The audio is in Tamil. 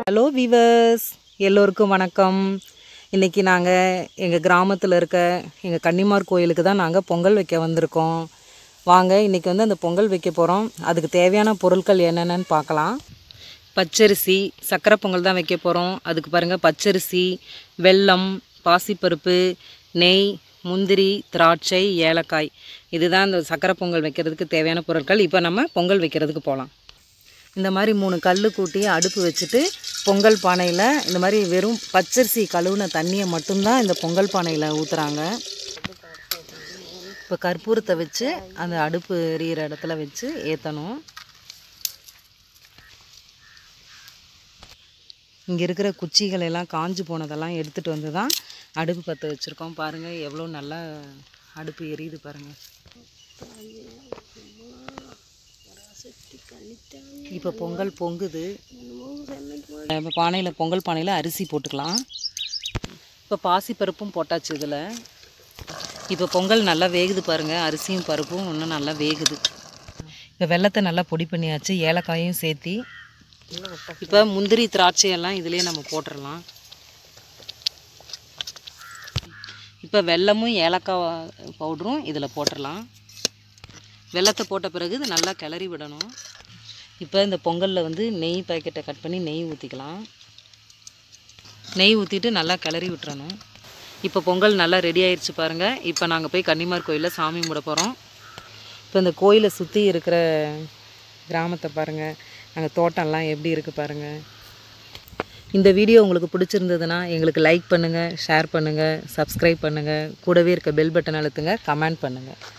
ஹலோ வீவர்ஸ் எல்லோருக்கும் வணக்கம் இன்றைக்கி நாங்கள் எங்கள் கிராமத்தில் இருக்க எங்கள் கன்னிமார் கோயிலுக்கு தான் நாங்கள் பொங்கல் வைக்க வந்திருக்கோம் வாங்க இன்றைக்கி வந்து அந்த பொங்கல் வைக்க போகிறோம் அதுக்கு தேவையான பொருட்கள் என்னென்னு பார்க்கலாம் பச்சரிசி சக்கரை பொங்கல் தான் வைக்க போகிறோம் அதுக்கு பாருங்கள் பச்சரிசி வெல்லம் பாசிப்பருப்பு நெய் முந்திரி திராட்சை ஏலக்காய் இதுதான் இந்த சக்கரை பொங்கல் வைக்கிறதுக்கு தேவையான பொருட்கள் இப்போ நம்ம பொங்கல் வைக்கிறதுக்கு போகலாம் இந்த மாதிரி மூணு கல் கூட்டி அடுப்பு வச்சுட்டு பொங்கல் பானையில் இந்த மாதிரி வெறும் பச்சரிசி கழுவுன தண்ணியை மட்டும்தான் இந்த பொங்கல் பானையில் ஊற்றுறாங்க இப்போ கற்பூரத்தை வச்சு அந்த அடுப்பு எரியிற இடத்துல வச்சு ஏற்றணும் இங்கே இருக்கிற குச்சிகள் எல்லாம் காஞ்சு போனதெல்லாம் எடுத்துகிட்டு வந்து தான் அடுப்பு பற்ற வச்சுருக்கோம் பாருங்கள் எவ்வளோ நல்லா அடுப்பு எரியுது பாருங்கள் இப்போ பொங்கல் பொங்குது இப்போ பானையில் பொங்கல் பானையில் அரிசி போட்டுக்கலாம் இப்போ பாசிப்பருப்பும் போட்டாச்சு இதில் இப்போ பொங்கல் நல்லா வேகுது பாருங்கள் அரிசியும் பருப்பும் இன்னும் நல்லா வேகுது இப்போ வெள்ளத்தை நல்லா பொடி பண்ணியாச்சு ஏலக்காயும் சேர்த்தி இப்போ முந்திரி திராட்சை எல்லாம் இதுலேயே நம்ம போட்டுடலாம் இப்போ வெல்லமும் ஏலக்காய் பவுடரும் இதில் போட்டுடலாம் வெல்லத்தை போட்ட பிறகு இது நல்லா கிளறி விடணும் இப்போ இந்த பொங்கலில் வந்து நெய் பாக்கெட்டை கட் பண்ணி நெய் ஊற்றிக்கலாம் நெய் ஊற்றிட்டு நல்லா கிளறி விட்டுறணும் இப்போ பொங்கல் நல்லா ரெடி ஆயிடுச்சு பாருங்கள் இப்போ நாங்கள் போய் கன்னிமார் கோயிலில் சாமி கும்பிட போகிறோம் இப்போ இந்த கோயிலை சுற்றி இருக்கிற கிராமத்தை பாருங்கள் நாங்கள் தோட்டம்லாம் எப்படி இருக்குது பாருங்கள் இந்த வீடியோ உங்களுக்கு பிடிச்சிருந்ததுன்னா எங்களுக்கு லைக் பண்ணுங்கள் ஷேர் பண்ணுங்கள் சப்ஸ்கிரைப் பண்ணுங்கள் கூடவே இருக்க பெல் பட்டன் அழுத்துங்க கமெண்ட் பண்ணுங்கள்